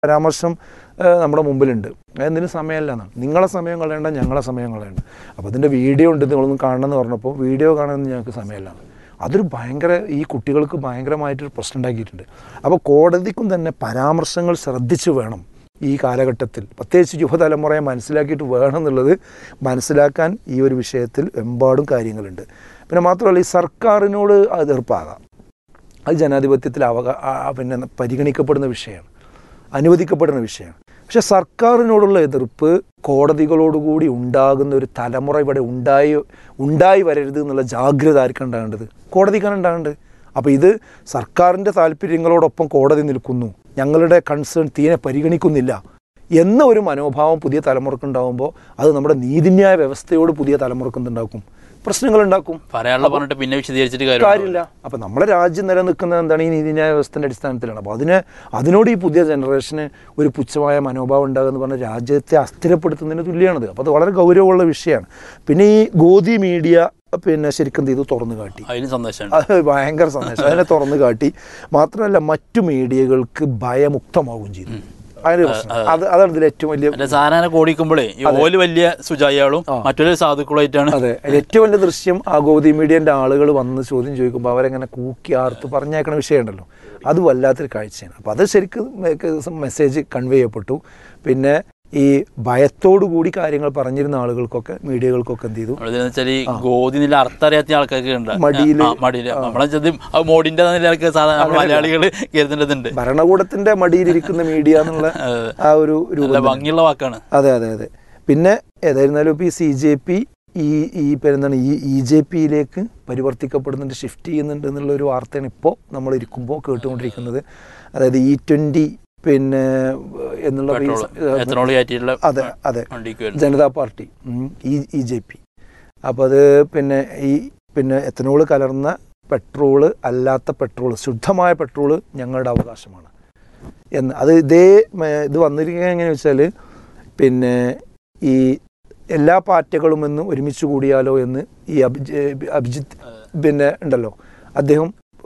പരാമർശം ഏഹ്, നമ്മുടെ മുമ്പിലുണ്ട് എന്തിനും സമയമല്ല എന്നാണ് നിങ്ങളെ സമയം കളയണ്ട ഞങ്ങളെ സമയം കളയണ്ട അപ്പോൾ അതിൻ്റെ വീഡിയോ ഉണ്ട് നിങ്ങളൊന്നും കാണണമെന്ന് പറഞ്ഞപ്പോൾ വീഡിയോ കാണാനൊന്നും ഞങ്ങൾക്ക് സമയമല്ല അതൊരു ഭയങ്കര ഈ കുട്ടികൾക്ക് ഭയങ്കരമായിട്ടൊരു പ്രശ്നം ഉണ്ടാക്കിയിട്ടുണ്ട് അപ്പോൾ കോടതിക്കും തന്നെ പരാമർശങ്ങൾ ശ്രദ്ധിച്ചു വേണം ഈ കാലഘട്ടത്തിൽ പ്രത്യേകിച്ച് യുവതലമുറയെ മനസ്സിലാക്കിയിട്ട് വേണം എന്നുള്ളത് മനസ്സിലാക്കാൻ ഈ ഒരു വിഷയത്തിൽ എമ്പാടും കാര്യങ്ങളുണ്ട് പിന്നെ മാത്രമല്ല ഈ സർക്കാരിനോട് എതിർപ്പാകാം അത് ജനാധിപത്യത്തിൽ അവകാ ആ- ആ പിന്നെ പരിഗണിക്കപ്പെടുന്ന വിഷയമാണ് അനുവദിക്കപ്പെടുന്ന വിഷയമാണ് പക്ഷെ സർക്കാരിനോടുള്ള എതിർപ്പ് കോടതികളോടുകൂടി ഉണ്ടാകുന്ന ഒരു തലമുറ ഇവിടെ ഉണ്ടായി ഉണ്ടായി വരരുത് എന്നുള്ള ജാഗ്രത ആർക്കാണ് ഉണ്ടാകേണ്ടത് കോടതിക്കാണ് ഉണ്ടാകേണ്ടത് അപ്പോൾ ഇത് സർക്കാരിൻ്റെ താല്പര്യങ്ങളോടൊപ്പം കോടതി നിൽക്കുന്നു ഞങ്ങളുടെ കൺസേൺ തീരെ പരിഗണിക്കുന്നില്ല എന്ന ഒരു മനോഭാവം പുതിയ തലമുറക്കുണ്ടാകുമ്പോൾ അത് നമ്മുടെ നീതിന്യായ വ്യവസ്ഥയോട് പുതിയ തലമുറക്കുന്നുണ്ടാക്കും പ്രശ്നങ്ങൾ ഉണ്ടാക്കും പറയാനുള്ള പറഞ്ഞിട്ട് പിന്നെ വിശദീകരിച്ചിട്ട് കാര്യം കാര്യമില്ല അപ്പം നമ്മുടെ രാജ്യം നിലനിൽക്കുന്നത് എന്താണ് ഈ നീതിന്യായ വ്യവസ്ഥൻ്റെ അടിസ്ഥാനത്തിലാണ് അപ്പോൾ അതിന് അതിനോട് ഈ പുതിയ ജനറേഷന് ഒരു പുച്ഛമായ മനോഭാവം ഉണ്ടാകുക എന്ന് പറഞ്ഞാൽ രാജ്യത്തെ അസ്ഥിരപ്പെടുത്തുന്നതിന് തുല്യമാണത് അപ്പോൾ അത് വളരെ ഗൗരവമുള്ള വിഷയമാണ് പിന്നെ ഈ ഗോദി മീഡിയ പിന്നെ ശരിക്കും ഇത് തുറന്നു കാട്ടി അതിന് സന്ദേശമുണ്ട് അത് ഭയങ്കര സന്ദേശം അതിനെ തുറന്നു കാട്ടി മാത്രമല്ല മറ്റു മീഡിയകൾക്ക് ഭയമുക്തമാവുകയും ചെയ്തു അതിന് പ്രശ്നം അത് അതാണ് ഇതിൽ ഏറ്റവും വലിയ മറ്റേ സാധാരണ കോടിക്കുമ്പോഴേ ഈ ഓല് വലിയ സുജായികളും മറ്റൊരു സാധുക്കളായിട്ടാണ് അതെ അതിൽ ഏറ്റവും വലിയ ദൃശ്യം ആ ഗോതി മീഡിയൻ്റെ ആളുകൾ വന്ന് ചോദ്യം ചോദിക്കുമ്പോൾ അവരെങ്ങനെ കൂക്കി ആർത്ത് പറഞ്ഞേക്കണ വിഷയമുണ്ടല്ലോ അത് വല്ലാത്തൊരു കാഴ്ചയാണ് അപ്പോൾ അത് ശരിക്കും മെസ്സേജ് കൺവേ ചെയ്യപ്പെട്ടു പിന്നെ ഈ ഭയത്തോടു കൂടി കാര്യങ്ങൾ പറഞ്ഞിരുന്ന ആളുകൾക്കൊക്കെ മീഡിയകൾക്കൊക്കെ എന്ത് ചെയ്തു നമ്മളെന്ന് വെച്ചാൽ ഈ ഗോതി നില അർത്ഥം അറിയാത്ത ആൾക്കാർക്ക് ഉണ്ട് മടിയില് ആ, മടിയില് നമ്മളെ ചെന്ന് ആ മോഡിന്റെ നിലക്ക് സാധാരണ നമ്മൾ മലയാളികൾ കരുതേണ്ടതുണ്ട് ഭരണകൂടത്തിന്റെ മടിയിലിരിക്കുന്ന മീഡിയ എന്നുള്ള ആ ഒരു നല്ല രൂപം ഭംഗിയുള്ള വാക്കാണ് അതെ അതെ അതെ പിന്നെ ഏതായിരുന്നാലും ഇപ്പോൾ ഈ സി ജെ പി ഈ ഈ എന്താണ് ഈ ഇ ജെ പിയിലേക്ക് പരിവർത്തിക്കപ്പെടുന്നുണ്ട് ഷിഫ്റ്റ് ചെയ്യുന്നുണ്ട് എന്നുള്ള ഒരു വാർത്തയാണ് ഇപ്പോൾ നമ്മൾ ഇരിക്കുമ്പോൾ കേട്ടുകൊണ്ടിരിക്കുന്നത് അതായത് ഇ ട്വൻ്റി പിന്നെ എന്നുള്ള ഈ സ- എത്തനോൾ കയറ്റിയിട്ടുള്ള അതെ അതെ വണ്ടിക്ക് വരുന്നത് ജനതാ പാർട്ടി ഉം, ഈ ഇ ജെ പി അപ്പോൾ അത് പിന്നെ ഈ പിന്നെ എത്തനോൾ കലർന്ന പെട്രോള് അല്ലാത്ത പെട്രോൾ ശുദ്ധമായ പെട്രോള് ഞങ്ങളുടെ അവകാശമാണ് എന്ന് അത് ഇതേ മ, ഇത് വന്നിരിക്കുന്നത് എങ്ങനെയാണെന്ന് വെച്ചാൽ പിന്നെ ഈ എല്ലാ പാർട്ടികളും എന്ന് ഒരുമിച്ച് കൂടിയാലോ എന്ന് ഈ അഭിജ് അഭിജിത്ത് പിന്നെ ഉണ്ടല്ലോ അദ്ദേഹം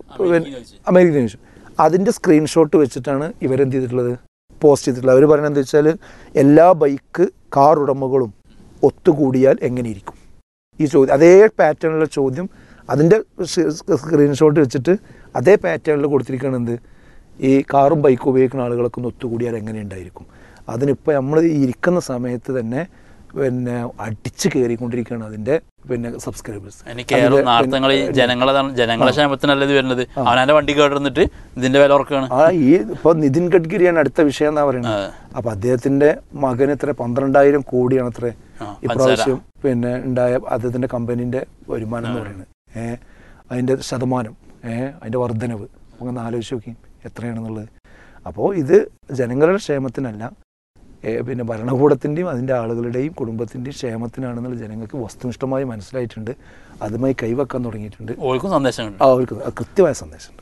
അമേരിക്കൻ ന്യൂസ് അതിൻ്റെ സ്ക്രീൻഷോട്ട് വെച്ചിട്ടാണ് ഇവരെന്ത് ചെയ്തിട്ടുള്ളത് പോസ്റ്റ് ചെയ്തിട്ടുള്ളത് അവർ പറയുന്നത് എന്താ വെച്ചാൽ എല്ലാ ബൈക്ക് കാർ ഉടമകളും ഒത്തുകൂടിയാൽ എങ്ങനെയിരിക്കും ഈ ചോദ്യം അതേ പാറ്റേണിലുള്ള ചോദ്യം അതിൻ്റെ സ്ക്രീൻഷോട്ട് വെച്ചിട്ട് അതേ പാറ്റേണിൽ കൊടുത്തിരിക്കുകയാണ് എന്ത് ഈ കാറും ബൈക്കും ഉപയോഗിക്കുന്ന ആളുകളൊക്കെ ഒന്ന് ഒത്തുകൂടിയാൽ എങ്ങനെ ഉണ്ടായിരിക്കും അതിനിപ്പോൾ നമ്മൾ ഈ ഇരിക്കുന്ന സമയത്ത് തന്നെ പിന്നെ അടിച്ച് കയറിക്കൊണ്ടിരിക്കുകയാണ് അതിൻ്റെ പിന്നെ സബ്സ്ക്രൈബേഴ്സ് ഇനി കേരളം നാർത്തങ്ങൾ ഈ ജനങ്ങളെ ജനങ്ങളെ ക്ഷേമത്തിനല്ല ഇത് വരുന്നത് അവനാന്റെ വണ്ടി കേട്ടിരുന്നിട്ട് ഇതിന്റെ വില ഉറക്കാണ് ആ ഈ ഇപ്പോൾ നിതിൻ ഗഡ്കരിയാണ് അടുത്ത വിഷയം എന്നാ പറയുന്നത് അതെ. അപ്പൊ അദ്ദേഹത്തിന്റെ മകന് എത്ര പന്ത്രണ്ടായിരം കോടിയാണ് അത്ര ആ, ഇപ്രാവശ്യം പിന്നെ ഉണ്ടായ അദ്ദേഹത്തിന്റെ കമ്പനീന്റെ വരുമാനം എന്ന് പറയുന്നത് ഏഹ് അതിന്റെ ശതമാനം ഏഹ് അതിന്റെ വർധനവ് ഒന്ന് ആലോചിച്ച് നോക്കി എത്രയാണെന്നുള്ളത് അപ്പോൾ ഇത് ജനങ്ങളുടെ ക്ഷേമത്തിനല്ല ഏ, പിന്നെ ഭരണകൂടത്തിൻ്റെയും അതിൻ്റെ ആളുകളുടെയും കുടുംബത്തിൻ്റെയും ക്ഷേമത്തിനാണെന്നുള്ള ജനങ്ങൾക്ക് വസ്തുനിഷ്ഠമായി മനസ്സിലായിട്ടുണ്ട് അതുമായി കൈവെക്കാൻ തുടങ്ങിയിട്ടുണ്ട് ഓർക്കും സന്ദേശമുണ്ട് ആ അവർക്ക് അത് കൃത്യമായ സന്ദേശമുണ്ട്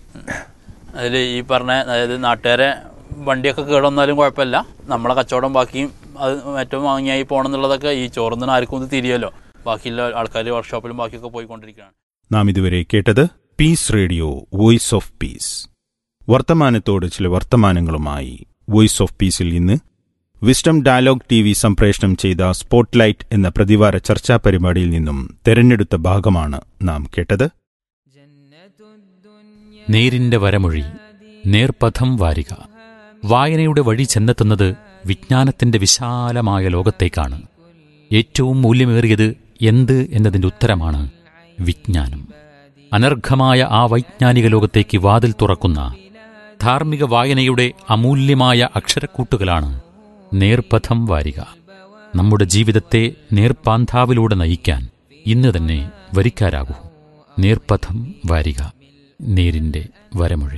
അതിൽ ഈ പറഞ്ഞ അതായത് നാട്ടുകാരെ വണ്ടിയൊക്കെ കേടൊന്നാലും കുഴപ്പമില്ല നമ്മളെ കച്ചവടം ബാക്കിയും അത് ഏറ്റവും വാങ്ങിയായി പോകണം എന്നുള്ളതൊക്കെ ഈ ചോറുന്നതിന് ആർക്കും ഇത് തിരിയല്ലോ ബാക്കിയുള്ള ആൾക്കാർ വർക്ക്ഷോപ്പിലും ബാക്കിയൊക്കെ പോയിക്കൊണ്ടിരിക്കുകയാണ് നാം ഇതുവരെ കേട്ടത് Peace Radio voice of peace വർത്തമാനത്തോട് ചില വർത്തമാനങ്ങളുമായി വോയിസ് ഓഫ് പീസിൽ ഇന്ന് വിസ്ഡം ഡയലോഗ് ടി വി സംപ്രേഷണം ചെയ്ത സ്പോട്ട്ലൈറ്റ് എന്ന പ്രതിവാര ചർച്ചാ പരിപാടിയിൽ നിന്നും തെരഞ്ഞെടുത്ത ഭാഗമാണ് നാം കേട്ടത് നേരിന്റെ വരമൊഴി നേർപഥം വാരിക വായനയുടെ വഴി ചെന്നെത്തുന്നത് വിജ്ഞാനത്തിന്റെ വിശാലമായ ലോകത്തേക്കാണ് ഏറ്റവും മൂല്യമേറിയത് എന്ത് എന്നതിന്റെ ഉത്തരമാണ് വിജ്ഞാനം അനർഘമായ ആ വൈജ്ഞാനിക ലോകത്തേക്ക് വാതിൽ തുറക്കുന്ന ധാർമ്മിക വായനയുടെ അമൂല്യമായ അക്ഷരക്കൂട്ടുകളാണ് നേർപഥം വാരിക നമ്മുടെ ജീവിതത്തെ നേർപ്പാന്താവിലൂടെ നയിക്കാൻ ഇന്ന് തന്നെ വരിക്കാരാകൂ നേർപഥം വാരിക നേരിന്റെ വരമൊഴി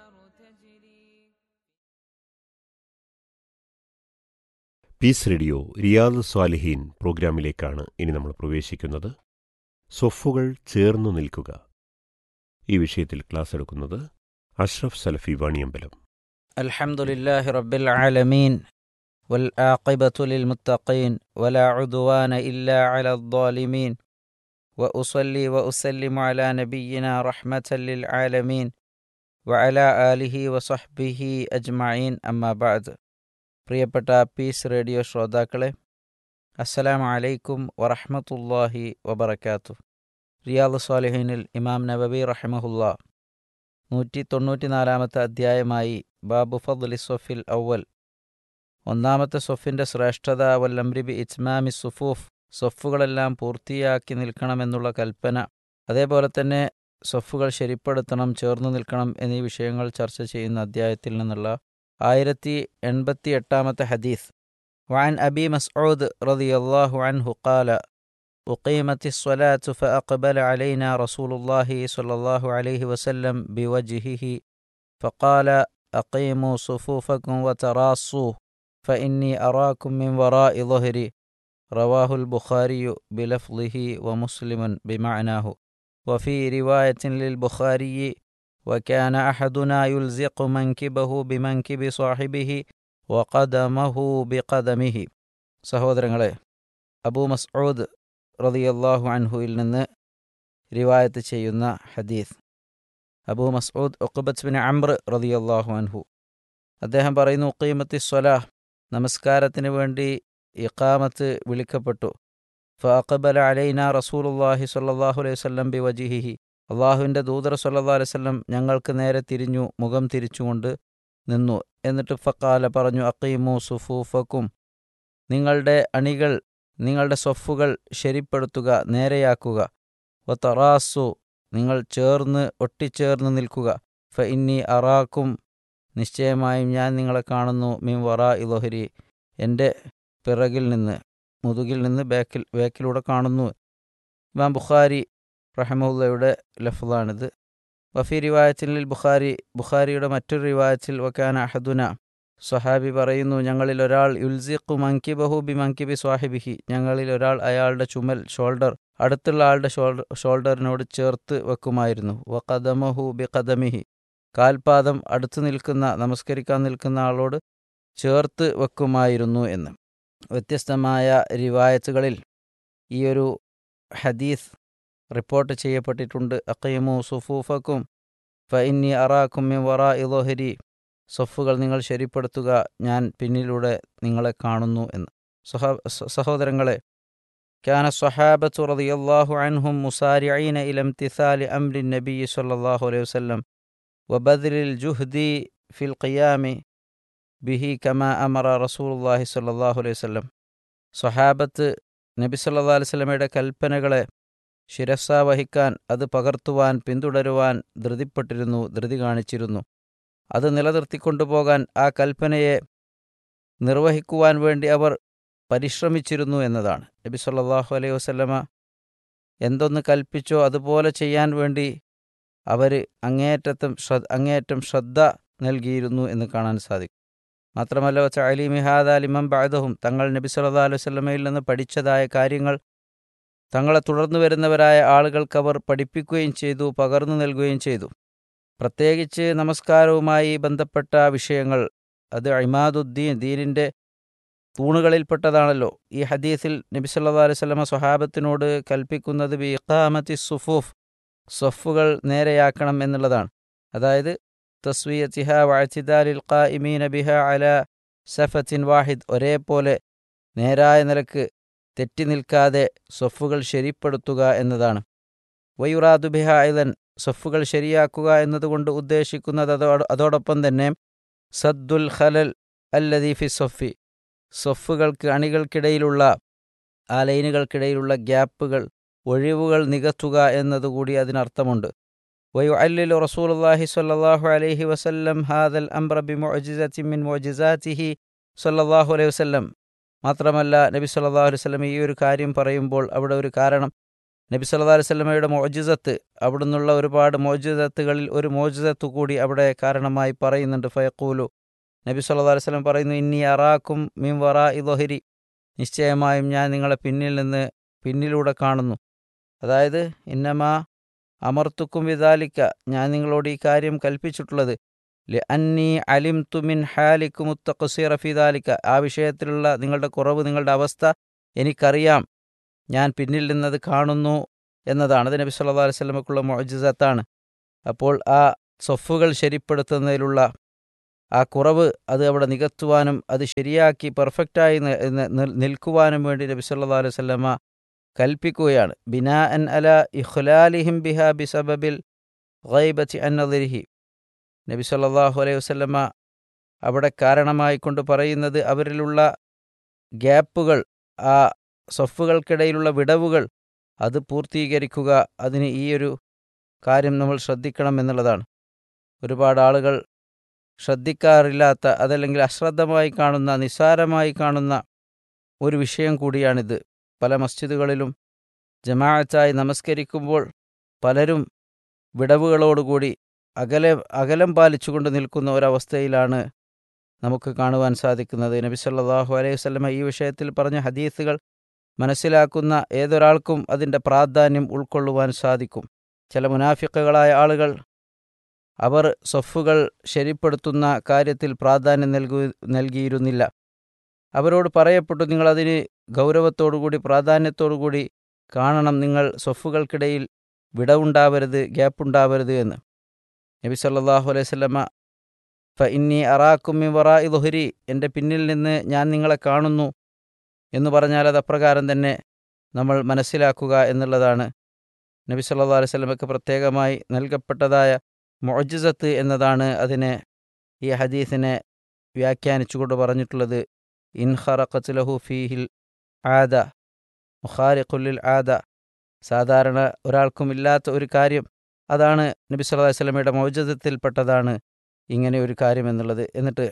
പീസ് റേഡിയോ റിയാദ് സ്വാലിഹീൻ പ്രോഗ്രാമിലേക്കാണ് ഇനി നമ്മൾ പ്രവേശിക്കുന്നത് സ്വഫുകൾ ചേർന്നു നിൽക്കുക ഈ വിഷയത്തിൽ ക്ലാസ് എടുക്കുന്നത് അഷ്റഫ് സലഫി വാണിയമ്പലം الحمد لله رب العالمين والعاقبة للمتقين ولا عدوان إلا على الظالمين وأصلي وأسلم على نبينا رحمة للعالمين وعلى آله وصحبه أجمعين أما بعد പ്രിയപ്പെട്ട പീസ് റേഡിയോ ശ്രോതാക്കളെ അസ്സലാമു അലൈക്കും വറഹ്മത്തുള്ളാഹി വബറകാത്തു റിയാദ് സ്വാലിഹീനിൽ ഇമാം നബവി റഹ്മഹുല്ല നൂറ്റി തൊണ്ണൂറ്റിനാലാമത്തെ അധ്യായമായി ബാബു ഫദ്ലി സൊഫിൽ ഔവൽ ഒന്നാമത്തെ സൊഫിൻ്റെ ശ്രേഷ്ഠത വല്ലംരിബി ഇസ്മാമി സുഫൂഫ് സൊഫുകളെല്ലാം പൂർത്തിയാക്കി നിൽക്കണമെന്നുള്ള കൽപ്പന അതേപോലെ തന്നെ സൊഫുകൾ ശരിപ്പെടുത്തണം ചേർന്നു നിൽക്കണം എന്നീ വിഷയങ്ങൾ ചർച്ച ചെയ്യുന്ന അധ്യായത്തിൽ നിന്നുള്ള ആയിരത്തി എൺപത്തി എട്ടാമത്തെ ഹദീസ് وعن أبي مسعود رضي الله عنه قال أقيمت الصلاة فأقبل علينا رسول الله صلى الله عليه وسلم بوجهه فقال أقيموا صفوفكم وتراصوا فإني أراكم من وراء ظهري رواه البخاري بلفظه ومسلم بمعناه وفي رواية للبخاري وكان أحدنا يلزق منكبه بمنكب صاحبه وقدمه بقدمه സഹോദരങ്ങളെ അബൂ മസ്ഊദ് റളിയല്ലാഹു അൻഹുയിൽ നിന്ന് റിവായത്ത് ചെയ്യുന്ന ഹദീസ് അബൂ മസ്ഊദ് ഉഖബത്ത് ബിൻ അംർ റളിയല്ലാഹു അൻഹു അദ്ദേഹം പറയുന്നു ഉഖീമത്തി സ്വലാഹ് നമസ്കാരത്തിന് വേണ്ടി ഇഖാമത്ത് വിളിക്കപ്പെട്ടു ഫഅഖബല അലൈന റസൂലുള്ളാഹി സ്വല്ലല്ലാഹു അലൈഹി വസല്ലം ബി വജിഹിഹി അള്ളാഹുവിൻ്റെ ദൂതർ സല്ലല്ലാഹു അലൈഹി വസല്ലം ഞങ്ങൾക്ക് നേരെ തിരിഞ്ഞു മുഖം തിരിച്ചുകൊണ്ട് നിന്നു എന്നിട്ട് ഫക്കാല പറഞ്ഞു അക്കീമു സുഫൂഫക്കും നിങ്ങളുടെ അണികൾ നിങ്ങളുടെ സൊഫുകൾ ശരിപ്പെടുത്തുക നേരെയാക്കുക വ തറാസു നിങ്ങൾ ചേർന്ന് ഒട്ടിച്ചേർന്ന് നിൽക്കുക ഫ ഇന്നി അറാക്കും നിശ്ചയമായും ഞാൻ നിങ്ങളെ കാണുന്നു മിൻ വറാ ഇലൊഹരി എൻ്റെ പിറകിൽ നിന്ന് മുതുകിൽ നിന്ന് ബാക്കിൽ ബാക്കിലൂടെ കാണുന്നു ഇമാം ബുഖാരി റഹമുല്ലയുടെ ലഫ്ലാണിത് വഫി റിവായത്തിൽ ബുഖാരി ബുഖാരിയുടെ മറ്റൊരു റിവായത്തിൽ വക്കാന അഹദുന സ്വഹാബി പറയുന്നു ഞങ്ങളിൽ ഒരാൾ യുൽസിഖു മങ്കിബഹു ബി മങ്കിബി സ്വാഹിബിഹി ഞങ്ങളിൽ ഒരാൾ അയാളുടെ ചുമൽ ഷോൾഡർ അടുത്തുള്ള ആളുടെ ഷോൾഡർ ഷോൾഡറിനോട് ചേർത്ത് വെക്കുമായിരുന്നു വ കദമഹു ബി കദമിഹി കാൽപാദം അടുത്തു നിൽക്കുന്ന നമസ്കരിക്കാൻ നിൽക്കുന്ന ആളോട് ചേർത്ത് വെക്കുമായിരുന്നു എന്ന് വ്യത്യസ്തമായ റിവായത്തുകളിൽ ഈ ഒരു ഹദീസ് റിപ്പോർട്ട് ചെയ്യപ്പെട്ടിട്ടുണ്ട് അക്കൈമു സുഫൂഫക്കും ഫഇന്നി അറാക്കും മിൻ വറാ ഇലോഹരി സൊഫുകൾ നിങ്ങൾ ശരിപ്പെടുത്തുക ഞാൻ പിന്നിലൂടെ നിങ്ങളെ കാണുന്നു എന്ന് സഹ സഹോദരങ്ങളെ كان الصحابة رضي الله عنهم مسارعين إلى امتثال أمر النبي صلى الله عليه وسلم وبذل الجهد في القيام به كما أمر رسول الله صلى الله عليه وسلم സ്വഹാബത്ത് നബി സല്ലാ അലൈഹി സ്വലമയുടെ കൽപ്പനകളെ ശിരസ വഹിക്കാൻ അത് പകർത്തുവാൻ പിന്തുടരുവാൻ ധൃതിപ്പെട്ടിരുന്നു ധൃതി കാണിച്ചിരുന്നു അത് നിലനിർത്തിക്കൊണ്ടുപോകാൻ ആ കൽപ്പനയെ നിർവഹിക്കുവാൻ വേണ്ടി അവർ പരിശ്രമിച്ചിരുന്നു എന്നതാണ് നബി സല്ലാഹു അലൈഹി വസല്ലമ എന്തൊന്ന് കൽപ്പിച്ചോ അതുപോലെ ചെയ്യാൻ വേണ്ടി അവർ അങ്ങേയറ്റത്തും ശ്രദ്ധ അങ്ങേയറ്റം ശ്രദ്ധ നൽകിയിരുന്നു എന്ന് കാണാൻ സാധിക്കും മാത്രമല്ല അലി മിഹാദ അലിമം ബാദഹും തങ്ങൾ നബി സല്ലാ അലൈഹി വല്ലമയിൽ നിന്ന് പഠിച്ചതായ കാര്യങ്ങൾ തങ്ങളെ തുടർന്നു വരുന്നവരായ ആളുകൾക്ക് അവർ പഠിപ്പിക്കുകയും ചെയ്തു പകർന്നു നൽകുകയും ചെയ്തു പ്രത്യേകിച്ച് നമസ്കാരവുമായി ബന്ധപ്പെട്ട വിഷയങ്ങൾ അത് ഇമാദുദ്ദീൻ ദീനിൻ്റെ തൂണുകളിൽപ്പെട്ടതാണല്ലോ ഈ ഹദീസിൽ നബി സല്ലാ അലൈഹി സ്വലമ സ്വഹാബത്തിനോട് കൽപ്പിക്കുന്നത് ബി ഇഖാമത്തി സുഫൂഫ് സൊഫുകൾ നേരെയാക്കണം എന്നുള്ളതാണ് അതായത് തസ്വിയത്തിഹ വാഴ്ത്തിദാലിൽ ഖാഇമീന ബിഹ അല സഫത്തിൻ വാഹിദ് ഒരേപോലെ നേരായ നിലക്ക് തെറ്റി നിൽക്കാതെ സൊഫുകൾ ശരിപ്പെടുത്തുക എന്നതാണ് വയുറാദു ബിഹ ഐലൻ സൊഫുകൾ ശരിയാക്കുക എന്നതുകൊണ്ട് ഉദ്ദേശിക്കുന്നത് അതോട് അതോടൊപ്പം തന്നെ സദ്ദുൽ ഖലൽ അല്ലദീഫി സൊഫി സൊഫുകൾക്ക് അണികൾക്കിടയിലുള്ള ആ ലൈനുകൾക്കിടയിലുള്ള ഗ്യാപ്പുകൾ ഒഴിവുകൾ നികത്തുക എന്നതുകൂടി അതിനർത്ഥമുണ്ട് വയു അല്ലിലു റസൂലുല്ലാഹി സ്വല്ലല്ലാഹു അലൈഹി വസല്ലം ഹാദൽ അംറ ബി മുഅ്ജിസത്തി മിൻ മുഅ്ജിസാത്തിഹി സ്വല്ലല്ലാഹു അലൈഹി വസല്ലം മാത്രമല്ല നബി സല്ലല്ലാഹു അലൈഹി വസല്ലം ഈ ഒരു കാര്യം പറയുമ്പോൾ അവിടെ ഒരു കാരണം നബി സല്ലല്ലാഹു അലൈഹി വസല്ലമയുടെ മോജിസത്ത് അവിടുന്നുള്ള ഒരുപാട് മോജിസത്തുകളിൽ ഒരു മോജിസത്ത് കൂടി അവിടെ കാരണമായി പറയുന്നുണ്ട് ഫയക്കൂലു നബി സല്ലല്ലാഹു അലൈഹി വസല്ലം പറയുന്നു ഇന്നി അറാക്കും മിൻ വറാ ഇദൊഹരി നിശ്ചയമായും ഞാൻ നിങ്ങളെ പിന്നിൽ നിന്ന് പിന്നിലൂടെ കാണുന്നു അതായത് ഇന്നമാ അമർത്തുക്കും വിദാലിക്ക ഞാൻ നിങ്ങളോട് ഈ കാര്യം കൽപ്പിച്ചിട്ടുള്ളത് ലി അന്നി അലിം തുമിൻ ഹാലിക്കും മുത്തഖസീറ ഫിദാലിക്ക ആ വിഷയത്തിലുള്ള നിങ്ങളുടെ കുറവ് നിങ്ങളുടെ അവസ്ഥ എനിക്കറിയാം ഞാൻ പിന്നിൽ നിന്നത് കാണുന്നു എന്നതാണ് അത് നബി സല്ലല്ലാഹു അലൈഹി വസല്ലമക്കുള്ള മുഅ്ജിസത്താണ് അപ്പോൾ ആ സൊഫുകൾ ശരിപ്പെടുത്തുന്നതിലുള്ള ആ കുറവ് അത് അവിടെ നികത്തുവാനും അത് ശരിയാക്കി പെർഫെക്റ്റായി നി- നി- നിൽ- നിൽക്കുവാനും വേണ്ടി നബി സല്ലല്ലാഹു അലൈഹി വസല്ലമ കൽപ്പിക്കുകയാണ് ബിനാ അൻ അല ഇഖ്ലാലിഹിം ബിഹ ബിസബബിൽ ഗൈബത്തി അന്നദിരിഹി നബി സല്ലല്ലാഹു അലൈഹി വസല്ലമ അവിടെ കാരണമായി കൊണ്ട് പറയുന്നത് അവരിലുള്ള ഗ്യാപ്പുകൾ ആ സൊഫുകൾക്കിടയിലുള്ള വിടവുകൾ അത് പൂർത്തീകരിക്കുക അതിന് ഈ ഒരു കാര്യം നമ്മൾ ശ്രദ്ധിക്കണം എന്നുള്ളതാണ് ഒരുപാട് ആളുകൾ ശ്രദ്ധിക്കാറില്ലാത്ത അതല്ലെങ്കിൽ അശ്രദ്ധമായി കാണുന്ന നിസ്സാരമായി കാണുന്ന ഒരു വിഷയം കൂടിയാണിത് പല മസ്ജിദുകളിലും ജമാഅത്തായി നമസ്കരിക്കുമ്പോൾ പലരും വിടവുകളോടുകൂടി അകലെ അകലം പാലിച്ചുകൊണ്ട് നിൽക്കുന്ന ഒരവസ്ഥയിലാണ് നമുക്ക് കാണുവാൻ സാധിക്കുന്നത് നബി സല്ലല്ലാഹു അലൈഹി വസല്ലമ ഈ വിഷയത്തിൽ പറഞ്ഞ ഹദീസുകൾ മനസ്സിലാക്കുന്ന ഏതൊരാൾക്കും അതിൻ്റെ പ്രാധാന്യം ഉൾക്കൊള്ളുവാൻ സാധിക്കും ചില മുനാഫിക്കുകളായ ആളുകൾ അവർ സൊഫുകൾ ശരിപ്പെടുത്തുന്ന കാര്യത്തിൽ പ്രാധാന്യം നൽകു നൽകിയിരുന്നില്ല അവരോട് പറയപ്പെട്ടു നിങ്ങളതിന് ഗൗരവത്തോടുകൂടി പ്രാധാന്യത്തോടുകൂടി കാണണം നിങ്ങൾ സൊഫുകൾക്കിടയിൽ വിടവുണ്ടാവരുത് ഗ്യാപ്പുണ്ടാവരുത് എന്ന് നബി സല്ലല്ലാഹു അലൈഹി വസല്ലമ ഫ ഇന്നി അറാക്കും വറാ ഇതുഹരി എൻ്റെ പിന്നിൽ നിന്ന് ഞാൻ നിങ്ങളെ കാണുന്നു എന്ന് പറഞ്ഞാൽ അത് അപ്രകാരം തന്നെ നമ്മൾ മനസ്സിലാക്കുക എന്നുള്ളതാണ് നബി സല്ലല്ലാഹു അലൈഹി വസല്ലമയ്ക്ക് പ്രത്യേകമായി നൽകപ്പെട്ടതായ മുഅ്ജിസത്ത് എന്നതാണ് അതിനെ ഈ ഹദീസിനെ വ്യാഖ്യാനിച്ചുകൊണ്ട് പറഞ്ഞിട്ടുള്ളത് ഇൻഹറഖത്ത് ലഹു ഫീഹിൽ ആദ മുഖാരിഖുല്ലിൽ ആദ സാധാരണ ഒരാൾക്കും ഇല്ലാത്ത ഒരു കാര്യം അതാണ് നബി സല്ലല്ലാഹു അലൈഹി വസല്ലമയുടെ മൗജതത്തിൽപ്പെട്ടതാണ് ഇങ്ങനെ ഒരു കാര്യം എന്നുള്ളത് എന്നിട്ട്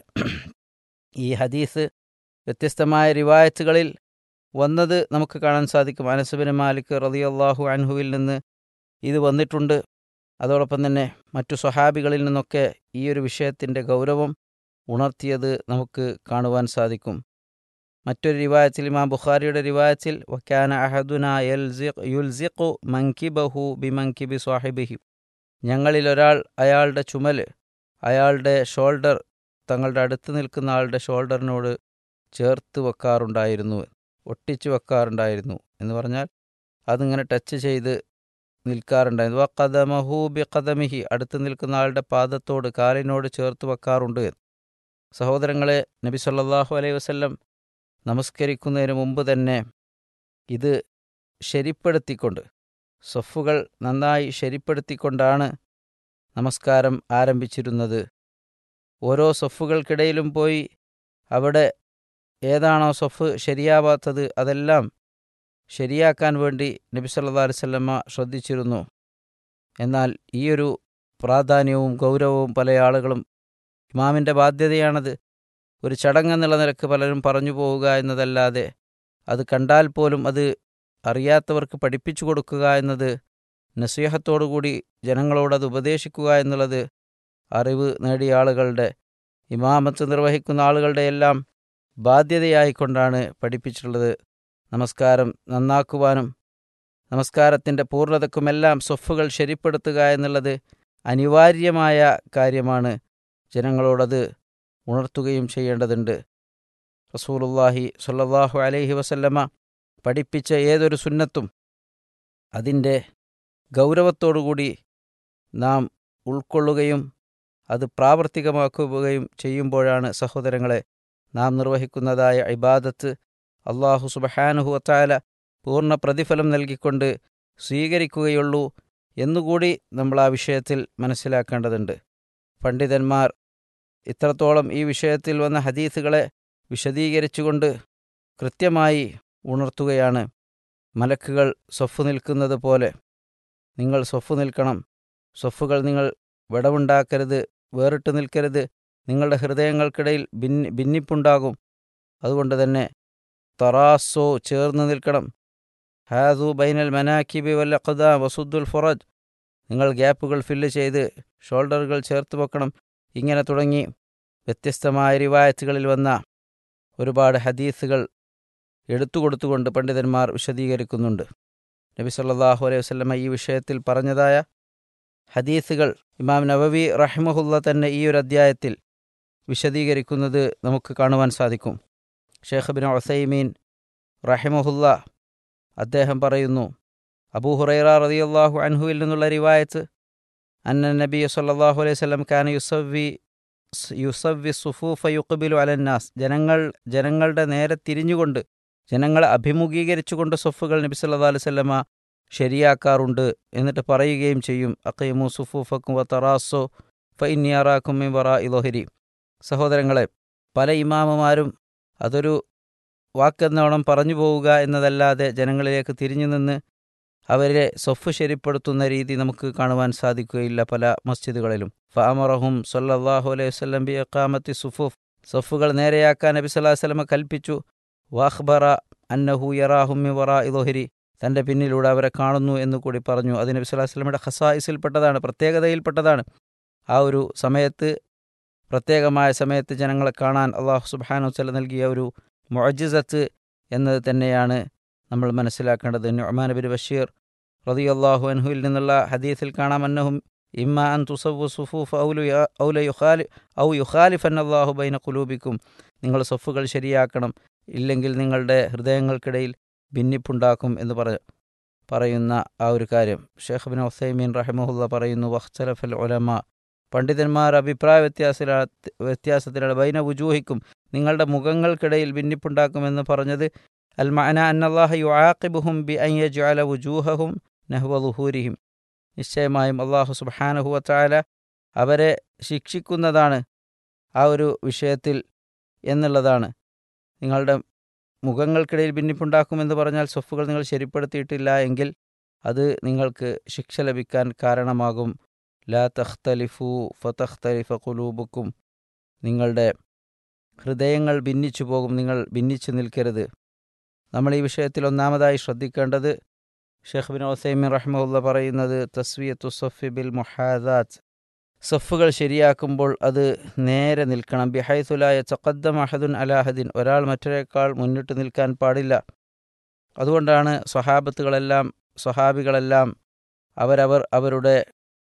ഈ ഹദീസ് വ്യത്യസ്തമായ റിവായത്തുകളിൽ വന്നത് നമുക്ക് കാണാൻ സാധിക്കും അനസുബിൻ മാലിക് റളിയല്ലാഹു അൻഹുവിൽ നിന്ന് ഇത് വന്നിട്ടുണ്ട് അതോടൊപ്പം തന്നെ മറ്റു സ്വഹാബികളിൽ നിന്നൊക്കെ ഈ ഒരു വിഷയത്തിൻ്റെ ഗൗരവം ഉണർത്തിയത് നമുക്ക് കാണുവാൻ സാധിക്കും മറ്റൊരു റിവായത്തിൽ ഇമാം ബുഖാരിയുടെ റിവായത്തിൽ വക്കാന അഹദുന യൽസിഖ് യുൽസിഖു മങ്കിബഹു ബിമങ്കിബി സ്വാഹിബിഹി ഞങ്ങളിൽ ഒരാൾ അയാളുടെ ചുമൽ അയാളുടെ ഷോൾഡർ തങ്ങളുടെ അടുത്ത് നിൽക്കുന്ന ആളുടെ ഷോൾഡറിനോട് ചേർത്ത് വെക്കാറുണ്ടായിരുന്നു ഒട്ടിച്ചു വെക്കാറുണ്ടായിരുന്നു എന്ന് പറഞ്ഞാൽ അതിങ്ങനെ ടച്ച് ചെയ്ത് നിൽക്കാറുണ്ടായിരുന്നു വ കദമഹു ബി കദമിഹി അടുത്ത് നിൽക്കുന്ന ആളുടെ പാദത്തോട് കാലിനോട് ചേർത്ത് വെക്കാറുണ്ട് സഹോദരങ്ങളെ നബി സല്ലല്ലാഹു അലൈഹി വസല്ലം നമസ്കരിക്കുന്നതിന് മുമ്പ് തന്നെ ഇത് ശരിപ്പെടുത്തിക്കൊണ്ട് സൊഫുകൾ നന്നായി ശരിപ്പെടുത്തിക്കൊണ്ടാണ് നമസ്കാരം ആരംഭിച്ചിരുന്നത് ഓരോ സൊഫുകൾക്കിടയിലും പോയി അവിടെ ഏതാണോ സൊഫ് ശരിയാവാത്തത് അതെല്ലാം ശരിയാക്കാൻ വേണ്ടി നബി സല്ലല്ലാഹു അലൈഹി വസല്ലമ ശ്രദ്ധിച്ചിരുന്നു എന്നാൽ ഈയൊരു പ്രാധാന്യവും ഗൗരവവും പല ആളുകളും ഇമാമിൻ്റെ ബാധ്യതയാണത് ഒരു ചടങ്ങെന്നുള്ള നിലക്ക് പലരും പറഞ്ഞു പോവുക എന്നതല്ലാതെ അത് കണ്ടാൽ പോലും അത് അറിയാത്തവർക്ക് പഠിപ്പിച്ചു കൊടുക്കുക എന്നത് നസീഹത്തോടുകൂടി ജനങ്ങളോട് അത് ഉപദേശിക്കുക എന്നുള്ളത് അറിവ് നേടിയ ആളുകളുടെ ഇമാമത്ത് നിർവഹിക്കുന്ന ആളുകളുടെ എല്ലാം ബാധ്യതയായിക്കൊണ്ടാണ് പഠിപ്പിച്ചിട്ടുള്ളത് നമസ്കാരം നന്നാക്കുവാനും നമസ്കാരത്തിൻ്റെ പൂർണ്ണതക്കുമെല്ലാം സ്വഫുകൾ ശരിപ്പെടുത്തുക എന്നുള്ളത് അനിവാര്യമായ കാര്യമാണ് ജനങ്ങളോടത് ഉണർത്തുകയും ചെയ്യേണ്ടതുണ്ട് റസൂലുള്ളാഹി സ്വല്ലല്ലാഹു അലൈഹി വസല്ലമ പഠിപ്പിച്ച ഏതൊരു സുന്നത്തും അതിൻ്റെ ഗൗരവത്തോടുകൂടി നാം ഉൾക്കൊള്ളുകയും അത് പ്രാവർത്തികമാക്കുകയും ചെയ്യുമ്പോഴാണ് സഹോദരങ്ങളെ നാം നിർവഹിക്കുന്നതായ ഇബാദത്ത് അള്ളാഹു സുബഹാനുഹു വത്താല പൂർണ്ണ പ്രതിഫലം നൽകിക്കൊണ്ട് സ്വീകരിക്കുകയുള്ളൂ എന്നുകൂടി നമ്മൾ ആ വിഷയത്തിൽ മനസ്സിലാക്കേണ്ടതുണ്ട് പണ്ഡിതന്മാർ ഇത്രത്തോളം ഈ വിഷയത്തിൽ വന്ന ഹദീസുകളെ വിശദീകരിച്ചുകൊണ്ട് കൃത്യമായി ഉണർത്തുകയാണ് മലക്കുകൾ സൊഫ് നിൽക്കുന്നത് പോലെ നിങ്ങൾ സൊഫ് നിൽക്കണം സൊഫുകൾ നിങ്ങൾ വിടവുണ്ടാക്കരുത് വേറിട്ട് നിൽക്കരുത് നിങ്ങളുടെ ഹൃദയങ്ങൾക്കിടയിൽ ഭിന്നി ഭിന്നിപ്പുണ്ടാകും അതുകൊണ്ട് തന്നെ തറാസോ ചേർന്ന് നിൽക്കണം ഹാദു ബൈനൽ മനാക്കിബി വല്ല ഖദ വസുദ്ദുൽ ഫുറജ് നിങ്ങൾ ഗ്യാപ്പുകൾ ഫില്ല് ചെയ്ത് ഷോൾഡറുകൾ ചേർത്ത് വെക്കണം ഇങ്ങനെ തുടങ്ങി വ്യത്യസ്തമായ റിവായത്തുകളിൽ വന്ന ഒരുപാട് ഹദീസുകൾ എടുത്തു കൊടുത്തുകൊണ്ട് പണ്ഡിതന്മാർ വിശദീകരിക്കുന്നുണ്ട് നബി സല്ലല്ലാഹു അലൈഹി വസല്ലമ ഈ വിഷയത്തിൽ പറഞ്ഞതായ ഹദീസുകൾ ഇമാം നവവി റഹിമഹുല്ല തന്നെ ഈ ഒരു അധ്യായത്തിൽ വിശദീകരിക്കുന്നത് നമുക്ക് കാണുവാൻ സാധിക്കും ഷേഖ് ബിൻ ഒസൈമീൻ റഹിമഹുല്ല അദ്ദേഹം പറയുന്നു അബൂ ഹുറൈറ റളിയല്ലാഹു അൻഹുവിൽ നിന്നുള്ള റിവായത്ത് അന്ന നബി സല്ലല്ലാഹു അലൈഹി വസല്ലം കാന യുസവ്വി യുസവ്വി സുഫൂഫ യുഖബിലു അലന്നാസ് ജനങ്ങൾ ജനങ്ങളുടെ നേരെ തിരിഞ്ഞുകൊണ്ട് ജനങ്ങളെ അഭിമുഖീകരിച്ചുകൊണ്ട് സൊഫുകൾ നബി സല്ലല്ലാഹു അലൈഹി വസല്ലമ ശരിയാക്കാറുണ്ട് എന്നിട്ട് പറയുകയും ചെയ്യും അക്കൈമു സുഫൂഫക്കും വ തറാസോ ഫ ഇന്നിയാറാക്കും വറ ഇലോഹരി സഹോദരങ്ങളെ പല ഇമാമമാരും അതൊരു വാക്കെന്നോണം പറഞ്ഞു പോവുക എന്നതല്ലാതെ ജനങ്ങളിലേക്ക് തിരിഞ്ഞു നിന്ന് അവരെ സൊഫ് ശരിപ്പെടുത്തുന്ന രീതി നമുക്ക് കാണുവാൻ സാധിക്കുകയില്ല പല മസ്ജിദുകളിലും ഫാമറഹും സല്ലല്ലാഹു അലൈഹി വസല്ലം ബി ഇഖാമത്തി സുഫൂഫ് സൊഫുകൾ നേരെയാക്കാൻ നബി സല്ലല്ലാഹു അലൈഹി വസല്ലം കൽപ്പിച്ചു വാഖ്ബറ അന്നഹു യറാഹും മി വറാ ഇലോഹരി തൻ്റെ പിന്നിലൂടെ അവരെ കാണുന്നു എന്ന് കൂടി പറഞ്ഞു അത് നബി സല്ലല്ലാഹു അലൈഹി വസല്ലമയുടെ ഖസായിസിൽപ്പെട്ടതാണ് പ്രത്യേകതയിൽപ്പെട്ടതാണ് ആ ഒരു സമയത്ത് പ്രത്യേകമായ സമയത്ത് ജനങ്ങളെ കാണാൻ അള്ളാഹു സുബ്ഹാനഹു വതആല നൽകിയ ഒരു മുഅജിസത്ത് എന്നത് തന്നെയാണ് നമ്മൾ മനസ്സിലാക്കേണ്ടത് നുഅ്മാൻ ബിൻ ബഷീർ റളിയല്ലാഹു അൻഹുവിൽ നിന്നുള്ള ഹദീസിൽ കാണാം അന്നഹും ഇമ്മ അൻ തുസവ്വു സുഫൂഫ് ഔലു ഔല യുഖാലി ഔ യുഖാലിഫൻ അല്ലാഹു ബൈന ഖുലൂബിക്കും നിങ്ങൾ സൊഫുകൾ ശരിയാക്കണം ഇല്ലെങ്കിൽ നിങ്ങളുടെ ഹൃദയങ്ങൾക്കിടയിൽ ഭിന്നിപ്പുണ്ടാക്കും എന്ന് പറ പറയുന്ന ആ ഒരു കാര്യം ഷേഖ് ബിൻ ഒസൈമീൻ റഹിമഹുല്ല പറയുന്നു വഖ്സലഫൽ ഉലമ പണ്ഡിതന്മാർ അഭിപ്രായ വ്യത്യാസത്തില വ്യത്യാസത്തിലാണ് ബൈന വുജൂഹിക്കും നിങ്ങളുടെ മുഖങ്ങൾക്കിടയിൽ ഭിന്നിപ്പുണ്ടാക്കുമെന്ന് പറഞ്ഞത് അൽ മഅന അന്നല്ലാഹ യുആഖിബുഹും ബി അൻ യജ്അല വുജൂഹഹും നഹ്വ ളുഹൂരിഹിം നിശ്ചയമായും അള്ളാഹു സുബ്ഹാനഹു വതആല അവരെ ശിക്ഷിക്കുന്നതാണ് ആ ഒരു വിഷയത്തിൽ എന്നുള്ളതാണ് നിങ്ങളുടെ മുഖങ്ങൾക്കിടയിൽ ഭിന്നിപ്പുണ്ടാക്കുമെന്ന് പറഞ്ഞാൽ സൊഫുകൾ നിങ്ങൾ ശരിപ്പെടുത്തിയിട്ടില്ല എങ്കിൽ അത് നിങ്ങൾക്ക് ശിക്ഷ ലഭിക്കാൻ കാരണമാകും ലാ തഖ്തലിഫു ഫതഖ്തലിഫ ഖുലൂബുക്കും നിങ്ങളുടെ ഹൃദയങ്ങൾ ഭിന്നിച്ചു പോകും നിങ്ങൾ ഭിന്നിച്ചു നിൽക്കരുത് നമ്മൾ ഈ വിഷയത്തിൽ ഒന്നാമതായി ശ്രദ്ധിക്കേണ്ടത് ഷെയ്ഖ് ബിൻ ഒസൈമിൻ റഹ്മുല്ല പറയുന്നത് തസ്വിയത്തു സൊഫി ബിൽ മുഹാദാത്ത് സഫുകൾ ശരിയാക്കുമ്പോൾ അത് നേരെ നിൽക്കണം ബിഹൈസുലായ ചക്കദ്ദം അഹദുൻ അലാഹദിൻ ഒരാൾ മറ്റൊരേക്കാൾ മുന്നിട്ട് നിൽക്കാൻ പാടില്ല അതുകൊണ്ടാണ് സ്വഹാബത്തുകളെല്ലാം സ്വഹാബികളെല്ലാം അവരവർ അവരുടെ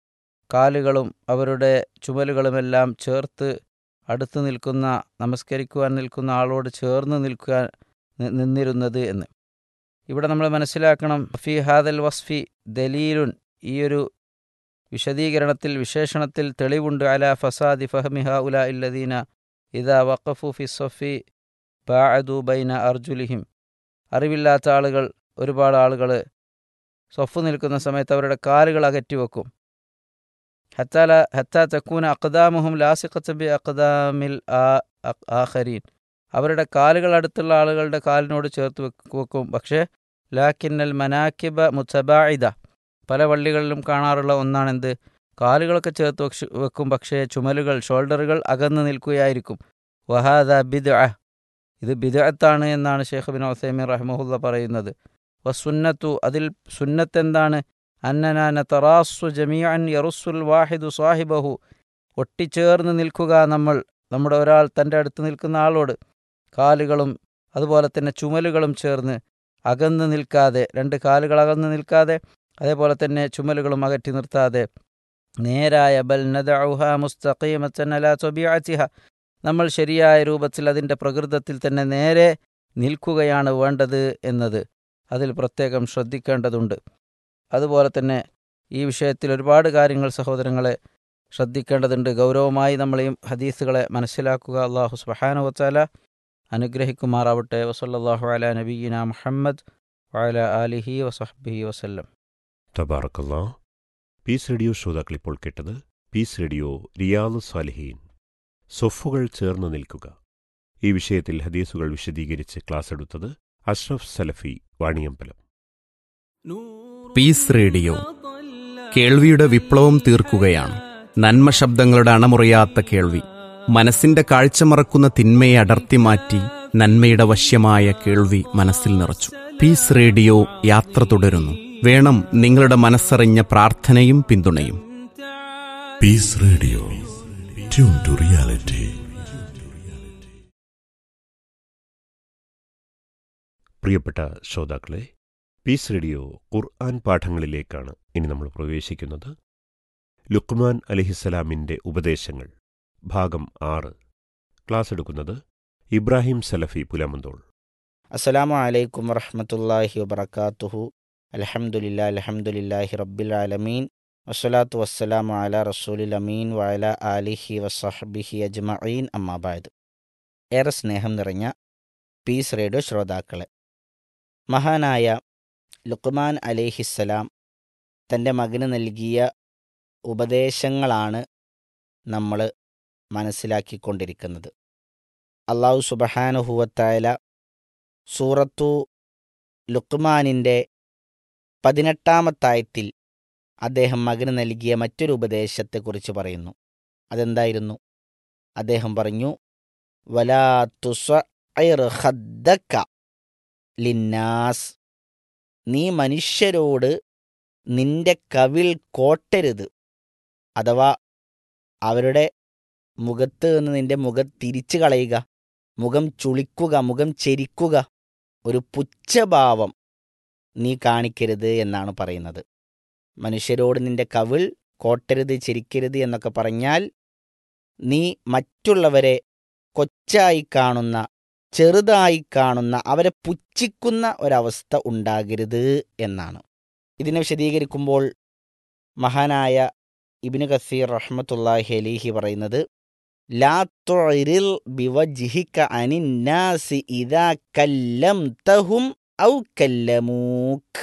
കാലുകളും അവരുടെ ചുമലുകളുമെല്ലാം ചേർത്ത് അടുത്ത് നിൽക്കുന്ന നമസ്കരിക്കുവാൻ നിൽക്കുന്ന ആളോട് ചേർന്ന് നിൽക്കാൻ നി- നിന്നിരുന്നത് എന്ന് ഇവിടെ നമ്മൾ മനസ്സിലാക്കണം ഫി ഹാദൽ വസ്ഫി ദലീലുൻ ഈ ഒരു വിശദീകരണത്തിൽ വിശേഷണത്തിൽ തെളിവുണ്ട് അല ഫസാദി ഫഹമിഹ ഉല ഇല്ലദീന ഇദാ വഖഫു ഫി സൊഫി ബാഅദു ബൈന അർജുലിഹിം അറിവില്ലാത്ത ആളുകൾ ഒരുപാട് ആളുകൾ സൊഫ് നിൽക്കുന്ന സമയത്ത് അവരുടെ കാലുകൾ അകറ്റിവെക്കും ഹത്താല ഹത്താ തക്കൂന അക്ദാമുഹും ലാസിഖത്ത് ബി അക്ദാമിൽ ആ- അ- ആഖരീൻ അവരുടെ കാലുകൾ അടുത്തുള്ള ആളുകളുടെ കാലിനോട് ചേർത്ത് വെക്ക് വെക്കും പക്ഷേ ലാക്കിന്നൽ മനാക്കിബ മുത്തബായിദ പല വള്ളികളിലും കാണാറുള്ള ഒന്നാണെന്ത് കാലുകളൊക്കെ ചേർത്ത് വെച്ച് വെക്കും പക്ഷേ ചുമലുകൾ ഷോൾഡറുകൾ അകന്നു നിൽക്കുകയായിരിക്കും വഹാദ ബിദ് ഇത് ബിദഅത്താണ് എന്നാണ് ഷേഖ് ബിൻ ഒസൈമീൻ റഹ്മുല്ല പറയുന്നത് വസുന്നത്തു അതിൽ സുന്നത്ത് എന്താണ് അന്നനാന തറാസു ജമീഅൻ യറുസുൽ വാഹിദു സാഹിബഹു ഒട്ടിച്ചേർന്ന് നിൽക്കുക നമ്മൾ നമ്മുടെ ഒരാൾ തൻ്റെ അടുത്ത് നിൽക്കുന്ന ആളോട് കാലുകളും അതുപോലെ തന്നെ ചുമലുകളും ചേർന്ന് അകന്ന് നിൽക്കാതെ രണ്ട് കാലുകൾ അകന്ന് നിൽക്കാതെ അതേപോലെ തന്നെ ചുമലുകളും അകറ്റി നിർത്താതെ നേരായ ബൽ നദഉഹ മുസ്തഖീമത്തൻ അലാ ത്വബീഅത്തിഹ നമ്മൾ ശരിയായ രൂപത്തിൽ അതിൻ്റെ പ്രകൃതത്തിൽ തന്നെ നേരെ നിൽക്കുകയാണ് വേണ്ടത് എന്നത് അതിൽ പ്രത്യേകം ശ്രദ്ധിക്കേണ്ടതുണ്ട് അതുപോലെ തന്നെ ഈ വിഷയത്തിൽ ഒരുപാട് കാര്യങ്ങൾ സഹോദരങ്ങളെ ശ്രദ്ധിക്കേണ്ടതുണ്ട് ഗൗരവമായി നമ്മൾ ഈ ഹദീസുകളെ മനസ്സിലാക്കുക അള്ളാഹു സുബ്ഹാനഹു വതആല അനുഗ്രഹിക്കുമാറാവട്ടെ വസല്ലല്ലാഹു അലാ നബീന മുഹമ്മദ് വഅല ആലിഹി വസഹ്ബിഹി വസല്ലം തബാറക്കല്ലാ പീസ് റേഡിയോ ശ്രോതാക്കൾ ഇപ്പോൾ കേട്ടത് പീസ് റേഡിയോ റിയാദ് സാലിഹീൻ സൊഫുകൾ ചേർന്ന് നിൽക്കുക ഈ വിഷയത്തിൽ ഹദീസുകൾ വിശദീകരിച്ച് ക്ലാസ് എടുത്തത് അഷ്റഫ് സലഫി വാണിയമ്പലം പീസ് റേഡിയോ കേൾവിയുടെ വിപ്ലവം തീർക്കുകയാണ് നന്മ ശബ്ദങ്ങളുടെ അണമുറിയാത്ത കേൾവി മനസ്സിന്റെ കാഴ്ച മറക്കുന്ന തിന്മയെ അടർത്തി മാറ്റി നന്മയുടെ വശ്യമായ കേൾവി മനസ്സിൽ നിറച്ചു പീസ് റേഡിയോ യാത്ര തുടരുന്നു വേണം നിങ്ങളുടെ മനസ്സറിഞ്ഞ പ്രാർത്ഥനയും പിന്തുണയും Peace Radio. Tune to reality. പ്രിയപ്പെട്ട ശ്രോതാക്കളെ പീസ് റേഡിയോ ഖുർആൻ പാഠങ്ങളിലേക്കാണ് ഇനി നമ്മൾ പ്രവേശിക്കുന്നത് ലുക്മാൻ അലിഹിസലാമിൻ്റെ ഉപദേശങ്ങൾ ഭാഗം ആറ് ക്ലാസ് എടുക്കുന്നത് ഇബ്രാഹിം സലഫി പുലമന്തോൾ അസ്സലാമു അലൈക്കും വറഹ്മത്തുള്ളാഹി വബറകാതുഹു അൽഹംദുലില്ലാ അൽഹംദുലില്ലാഹി റബ്ബിൽ ആലമീൻ വസ്സലാത്തു വസ്സലാമു അല റസൂലിൽ അമീൻ വഅല ആലിഹി വസഹബിഹി അജ്മഈൻ അമ്മാബാദ് ഏറെ സ്നേഹം നിറഞ്ഞ പീസ് റേഡിയോ ശ്രോതാക്കളെ മഹാനായ ലുക്മാൻ അലേഹിസ്സലാം തൻ്റെ മകന് നൽകിയ ഉപദേശങ്ങളാണ് നമ്മൾ മനസ്സിലാക്കിക്കൊണ്ടിരിക്കുന്നത് അള്ളാഹു സുബഹാനുഹുവത്തായ സൂറത്തു ലുക്മാനിൻ്റെ പതിനെട്ടാമത്തായത്തിൽ അദ്ദേഹം മകന് നൽകിയ മറ്റൊരു ഉപദേശത്തെക്കുറിച്ച് പറയുന്നു അതെന്തായിരുന്നു അദ്ദേഹം പറഞ്ഞു വലാ തുസഇർ ഖദ്ദക ലിന്നാസ് നീ മനുഷ്യരോട് നിന്റെ കവിൾ കോട്ടരുത് അഥവാ അവരുടെ മുഖത്ത് നിന്ന് നിന്റെ മുഖം തിരിച്ചു കളയുക മുഖം ചുളിക്കുക മുഖം ചെരിക്കുക ഒരു പുച്ഛഭാവം നീ കാണിക്കരുത് എന്നാണ് പറയുന്നത് മനുഷ്യരോട് നിന്റെ കവിൾ കോട്ടരുത് ചിരിക്കരുത് എന്നൊക്കെ പറഞ്ഞാൽ നീ മറ്റുള്ളവരെ കൊച്ചായി കാണുന്ന ചെറുതായി കാണുന്ന അവരെ പുച്ഛിക്കുന്ന ഒരവസ്ഥ ഉണ്ടാകരുത് എന്നാണ് ഇതിനെ വിശദീകരിക്കുമ്പോൾ മഹാനായ ഇബിന് കസീർ റഹ്മത്തുല്ലാഹി അലിഹി പറയുന്നത് ലാ തുഇറിൽ ബിവജ്ഹിക അനിന്നാസി ഇദാ കല്ലംതഹും ഔ കല്ലമൂക്ക്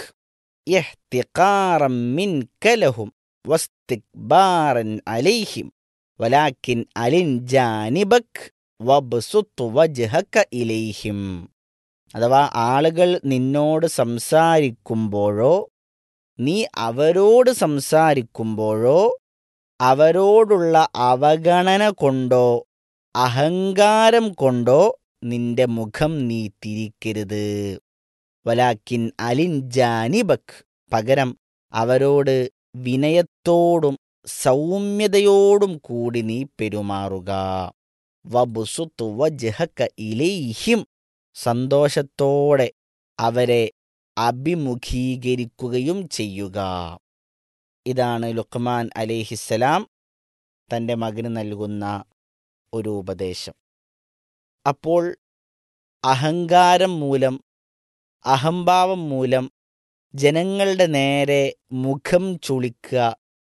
ഇഹ്തിഖാറൻ മിൻക ലഹും വസ്തിക്ബാറൻ അലൈഹിം വലാക്കിൻ അലിൻ ജാനിബക് വബ്സുത്ത് വജ്ഹക ഇലൈഹിം അഥവാ ആളുകൾ നിന്നോട് സംസാരിക്കുമ്പോഴോ നീ അവരോട് സംസാരിക്കുമ്പോഴോ അവരോടുള്ള അവഗണന കൊണ്ടോ അഹങ്കാരം കൊണ്ടോ നിന്റെ മുഖം നീ തിരിക്കരുത് വലാക്കിൻ അലിൻ ജാനിബക് പകരം അവരോട് വിനയത്തോടും സൗമ്യതയോടും കൂടി നീ പെരുമാറുക വബുസുത്തു വജ്ഹക ഇലൈഹിം സന്തോഷത്തോടെ അവരെ അഭിമുഖീകരിക്കുകയും ചെയ്യുക ഇതാണ് ലുക്മാൻ അലേഹിസ്സലാം തൻ്റെ മകന് നൽകുന്ന ഒരു ഉപദേശം അപ്പോൾ അഹങ്കാരം മൂലം അഹംഭാവം മൂലം ജനങ്ങളുടെ നേരെ മുഖം ചുളിക്കുക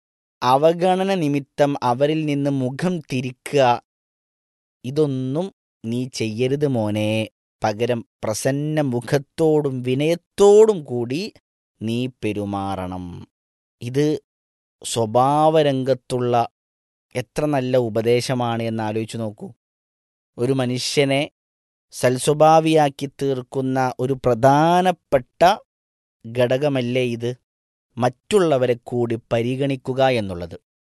അവഗണന നിമിത്തം അവരിൽ നിന്ന് മുഖം തിരിക്കുക ഇതൊന്നും നീ ചെയ്യരുത് മോനെ പകരം പ്രസന്ന മുഖത്തോടും വിനയത്തോടും കൂടി നീ പെരുമാറണം ഇത് സ്വഭാവരംഗത്തുള്ള എത്ര നല്ല ഉപദേശമാണ് എന്ന് ആലോചിച്ചു നോക്കൂ ഒരു മനുഷ്യനെ സൽസ്വഭാവിയാക്കി തീർക്കുന്ന ഒരു പ്രധാനപ്പെട്ട ഘടകമല്ലേ ഇത് മറ്റുള്ളവരെ കൂടി പരിഗണിക്കുക എന്നുള്ളത്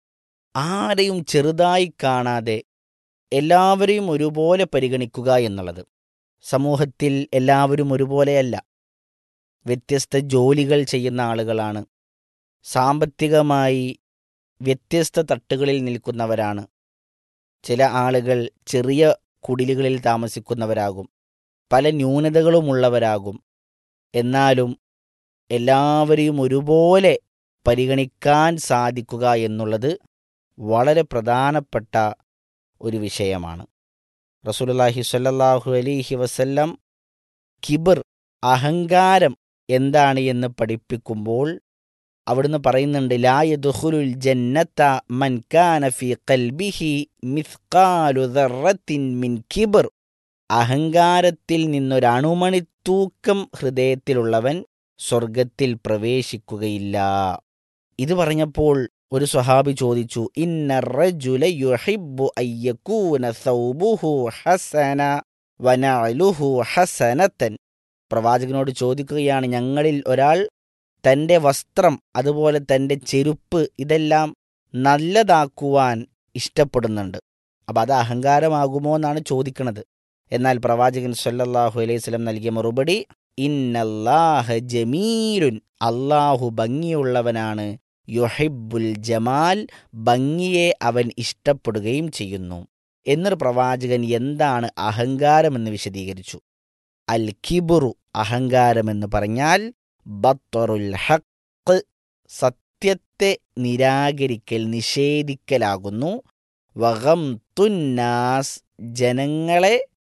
ആരെയും ചെറുതായി കാണാതെ എല്ലാവരെയും ഒരുപോലെ പരിഗണിക്കുക എന്നുള്ളത് സമൂഹത്തിൽ എല്ലാവരും ഒരുപോലെയല്ല വ്യത്യസ്ത ജോലികൾ ചെയ്യുന്ന ആളുകളാണ് സാമ്പത്തികമായി വ്യത്യസ്ത തട്ടുകളിൽ നിൽക്കുന്നവരാണ് ചില ആളുകൾ ചെറിയ കുടിലുകളിൽ താമസിക്കുന്നവരാകും പല ന്യൂനതകളുമുള്ളവരാകും എന്നാലും എല്ലാവരെയും ഒരുപോലെ പരിഗണിക്കാൻ സാധിക്കുക എന്നുള്ളത് വളരെ പ്രധാനപ്പെട്ട ഒരു വിഷയമാണ് റസൂലുള്ളാഹി സ്വല്ലല്ലാഹു അലൈഹി വസല്ലം കിബിർ അഹങ്കാരം എന്താണ് എന്ന് പഠിപ്പിക്കുമ്പോൾ അവിടുന്ന് പറയുന്നുണ്ട് ലാ യദ്ഖുലുൽ ജന്നത മൻ കാന ഫീ ഖൽബിഹി മിസ്ഖാലു ദർറത്തിൻ മിൻ കിബർ അഹങ്കാരത്തിൽ നിന്നൊരണുമണി തൂക്കം ഹൃദയത്തിലുള്ളവൻ സ്വർഗത്തിൽ പ്രവേശിക്കുകയില്ല ഇത് പറഞ്ഞപ്പോൾ ഒരു സ്വഹാബി ചോദിച്ചു ഇന്ന റജുല യുഹിബ്ബു അയ്യകൂന സൗബുഹു ഹസന വനഅലുഹു ഹസനത്തൻ പ്രവാചകനോട് ചോദിക്കുകയാണ് ഞങ്ങളിൽ ഒരാൾ തൻ്റെ വസ്ത്രം അതുപോലെ തൻ്റെ ചെരുപ്പ് ഇതെല്ലാം നല്ലതാക്കുവാൻ ഇഷ്ടപ്പെടുന്നുണ്ട് അപ്പം അത് അഹങ്കാരമാകുമോ എന്നാണ് ചോദിക്കുന്നത് എന്നാൽ പ്രവാചകൻ സല്ലല്ലാഹു അലൈഹി സ്വലം നൽകിയ മറുപടി ഇന്നല്ലാഹ ജമീലുൻ അള്ളാഹു ഭംഗിയുള്ളവനാണ് യുഹിബുൽ ജമാൽ ഭംഗിയെ അവൻ ഇഷ്ടപ്പെടുകയും ചെയ്യുന്നു എന്നൊരു പ്രവാചകൻ എന്താണ് അഹങ്കാരമെന്ന് വിശദീകരിച്ചു അൽ കിബുറു അഹങ്കാരമെന്ന് പറഞ്ഞാൽ ബത്തറുൽ ഹക്ക് സത്യത്തെ നിരാകരിക്കൽ നിഷേധിക്കലാകുന്നു വകം തുന്നാസ് ജനങ്ങളെ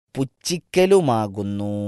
പുച്ഛിക്കലുമാകുന്നു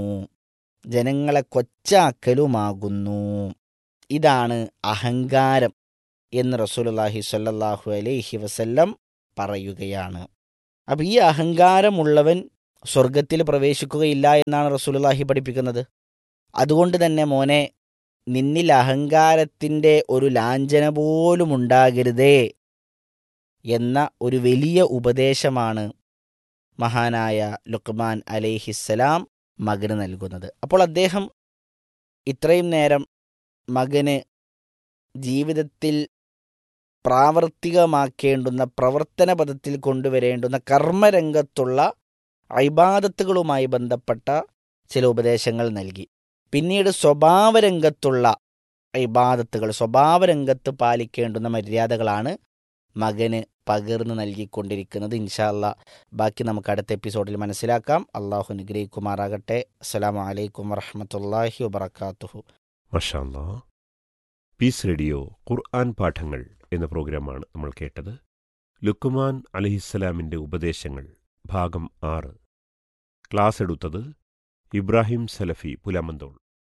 ജനങ്ങളെ കൊച്ചാക്കലുമാകുന്നു ഇതാണ് അഹങ്കാരം എന്ന് റസൂലുള്ളാഹി സ്വല്ലല്ലാഹു അലൈഹി വസല്ലം പറയുകയാണ് അപ്പം ഈ അഹങ്കാരമുള്ളവൻ സ്വർഗത്തിൽ പ്രവേശിക്കുകയില്ല എന്നാണ് റസൂലുള്ളാഹി പഠിപ്പിക്കുന്നത് അതുകൊണ്ട് തന്നെ മോനെ നിന്നിൽ അഹങ്കാരത്തിൻ്റെ ഒരു ലാഞ്ചന പോലും ഉണ്ടാകരുതേ എന്ന ഒരു വലിയ ഉപദേശമാണ് മഹാനായ ലുക്മാൻ അലൈഹിസ്സലാം മകന് നൽകുന്നത് അപ്പോൾ അദ്ദേഹം ഇത്രയും നേരം മകന് ജീവിതത്തിൽ പ്രാവർത്തികമാക്കേണ്ടുന്ന പ്രവർത്തന പദത്തിൽ കൊണ്ടുവരേണ്ടുന്ന കർമ്മരംഗത്തുള്ള ഐബാദത്തുകളുമായി ബന്ധപ്പെട്ട ചില ഉപദേശങ്ങൾ നൽകി പിന്നീട് സ്വഭാവരംഗത്തുള്ള ഇബാദത്തുകൾ സ്വഭാവരംഗത്ത് പാലിക്കേണ്ടുന്ന മര്യാദകളാണ് മകന് പകർന്നു നൽകിക്കൊണ്ടിരിക്കുന്നത് ഇൻഷാല്ല ബാക്കി നമുക്ക് അടുത്ത എപ്പിസോഡിൽ മനസ്സിലാക്കാം അള്ളാഹു അനുഗ്രഹിക്കുമാറാകട്ടെ അസ്സലാമു അലൈക്കും വറഹമത്തല്ലാഹി വബർക്കാത്തുഹു മഷാല്ലാ പീസ് റേഡിയോ ഖുർആൻ പാഠങ്ങൾ എന്ന പ്രോഗ്രാമാണ് നമ്മൾ കേട്ടത് ലുക്കുമാൻ അലഹിസ്സലാമിൻ്റെ ഉപദേശങ്ങൾ ഭാഗം ആറ് ക്ലാസ് എടുത്തത് ഇബ്രാഹിം സലഫി പുലമന്തോൾ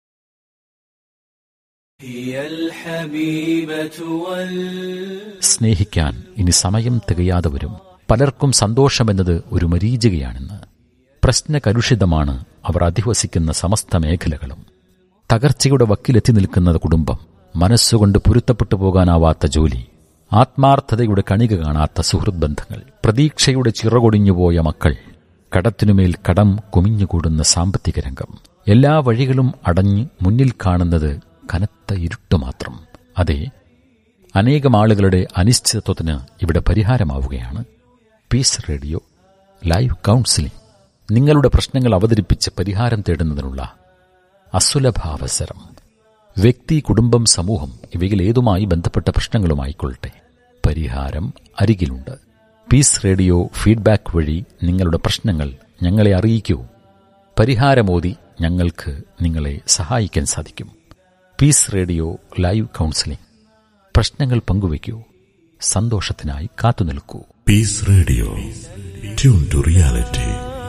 സ്നേഹിക്കാൻ ഇനി സമയം തികയാതെ വരും പലർക്കും സന്തോഷമെന്നത് ഒരു മരീചികയാണെന്ന് പ്രശ്നകലുഷിതമാണ് അവർ അധിവസിക്കുന്ന സമസ്ത മേഖലകളും തകർച്ചയുടെ വക്കിലെത്തി നിൽക്കുന്ന കുടുംബം മനസ്സുകൊണ്ട് പൊരുത്തപ്പെട്ടു പോകാനാവാത്ത ജോലി ആത്മാർത്ഥതയുടെ കണിക കാണാത്ത സുഹൃത് ബന്ധങ്ങൾ പ്രതീക്ഷയുടെ ചിറകൊടിഞ്ഞുപോയ മക്കൾ കടത്തിനുമേൽ കടം കുമിഞ്ഞുകൂടുന്ന സാമ്പത്തിക രംഗം എല്ലാ വഴികളും അടഞ്ഞ് മുന്നിൽ കാണുന്നത് കനത്ത ഇരുട്ട് മാത്രം അതെ അനേകം ആളുകളുടെ അനിശ്ചിതത്വത്തിന് ഇവിടെ പരിഹാരമാവുകയാണ് പീസ് റേഡിയോ ലൈവ് കൗൺസിലിംഗ് നിങ്ങളുടെ പ്രശ്നങ്ങൾ അവതരിപ്പിച്ച് പരിഹാരം തേടുന്നതിനുള്ള അസുലഭാവസരം വ്യക്തി കുടുംബം സമൂഹം ഇവയിൽ ഏതുമായി ബന്ധപ്പെട്ട പ്രശ്നങ്ങളുമായിക്കൊള്ളട്ടെ പരിഹാരം അരികിലുണ്ട് പീസ് റേഡിയോ ഫീഡ്ബാക്ക് വഴി നിങ്ങളുടെ പ്രശ്നങ്ങൾ ഞങ്ങളെ അറിയിക്കൂ പരിഹാരമോതി ഞങ്ങൾക്ക് നിങ്ങളെ സഹായിക്കാൻ സാധിക്കും പീസ് റേഡിയോ ലൈവ് കൗൺസിലിംഗ് പ്രശ്നങ്ങൾ പങ്കുവയ്ക്കൂ സന്തോഷത്തിനായി കാത്തുനിൽക്കൂ Peace Radio. Tune to reality.